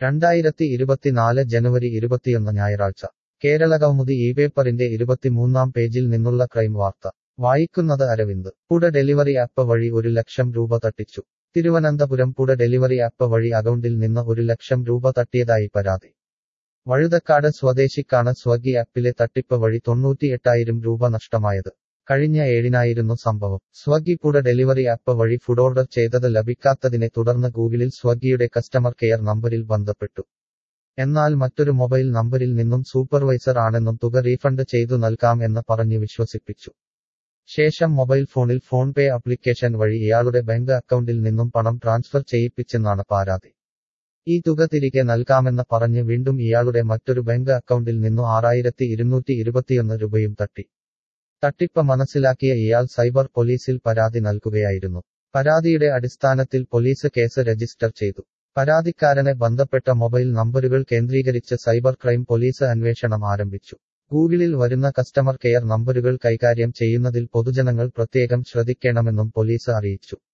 രണ്ടായിരത്തി ഇരുപത്തിനാല് ജനുവരി ഇരുപത്തിയൊന്ന് ഞായറാഴ്ച കേരളകൗമുദി ഈ പേപ്പറിന്റെ ഇരുപത്തിമൂന്നാം പേജിൽ നിന്നുള്ള ക്രൈം വാർത്ത വായിക്കുന്നത് അരവിന്ദ് പുട ഡെലിവറി ആപ്പ് വഴി ഒരു ലക്ഷം രൂപ തട്ടിച്ചു തിരുവനന്തപുരം പുട ഡെലിവറി ആപ്പ് വഴി അക്കൗണ്ടിൽ നിന്ന് ഒരു ലക്ഷം രൂപ തട്ടിയതായി പരാതി വഴുതക്കാട് സ്വദേശിക്കാണ് സ്വഗി ആപ്പിലെ തട്ടിപ്പ് വഴി തൊണ്ണൂറ്റിയെട്ടായിരം രൂപ നഷ്ടമായത് കഴിഞ്ഞ ഏഴിനായിരുന്നു സംഭവം സ്വഗി പുട ഡെലിവറി ആപ്പ് വഴി ഫുഡ് ഓർഡർ ചെയ്തത് ലഭിക്കാത്തതിനെ തുടർന്ന് ഗൂഗിളിൽ സ്വഗിയുടെ കസ്റ്റമർ കെയർ നമ്പറിൽ ബന്ധപ്പെട്ടു എന്നാൽ മറ്റൊരു മൊബൈൽ നമ്പരിൽ നിന്നും സൂപ്പർവൈസർ ആണെന്നും തുക റീഫണ്ട് ചെയ്തു നൽകാം എന്ന് പറഞ്ഞ് വിശ്വസിപ്പിച്ചു ശേഷം മൊബൈൽ ഫോണിൽ ഫോൺ പേ ആപ്ലിക്കേഷൻ വഴി ഇയാളുടെ ബാങ്ക് അക്കൗണ്ടിൽ നിന്നും പണം ട്രാൻസ്ഫർ ചെയ്യിപ്പിച്ചെന്നാണ് പരാതി ഈ തുക തിരികെ നൽകാമെന്ന് പറഞ്ഞ് വീണ്ടും ഇയാളുടെ മറ്റൊരു ബാങ്ക് അക്കൗണ്ടിൽ നിന്നു ആറായിരത്തി ഇരുന്നൂറ്റി ഇരുപത്തിയൊന്ന് രൂപയും തട്ടി തട്ടിപ്പ് മനസ്സിലാക്കിയ ഇയാൾ സൈബർ പോലീസിൽ പരാതി നൽകുകയായിരുന്നു പരാതിയുടെ അടിസ്ഥാനത്തിൽ പോലീസ് കേസ് രജിസ്റ്റർ ചെയ്തു പരാതിക്കാരനെ ബന്ധപ്പെട്ട മൊബൈൽ നമ്പരുകൾ കേന്ദ്രീകരിച്ച് സൈബർ ക്രൈം പോലീസ് അന്വേഷണം ആരംഭിച്ചു ഗൂഗിളിൽ വരുന്ന കസ്റ്റമർ കെയർ നമ്പരുകൾ കൈകാര്യം ചെയ്യുന്നതിൽ പൊതുജനങ്ങൾ പ്രത്യേകം ശ്രദ്ധിക്കണമെന്നും പോലീസ് അറിയിച്ചു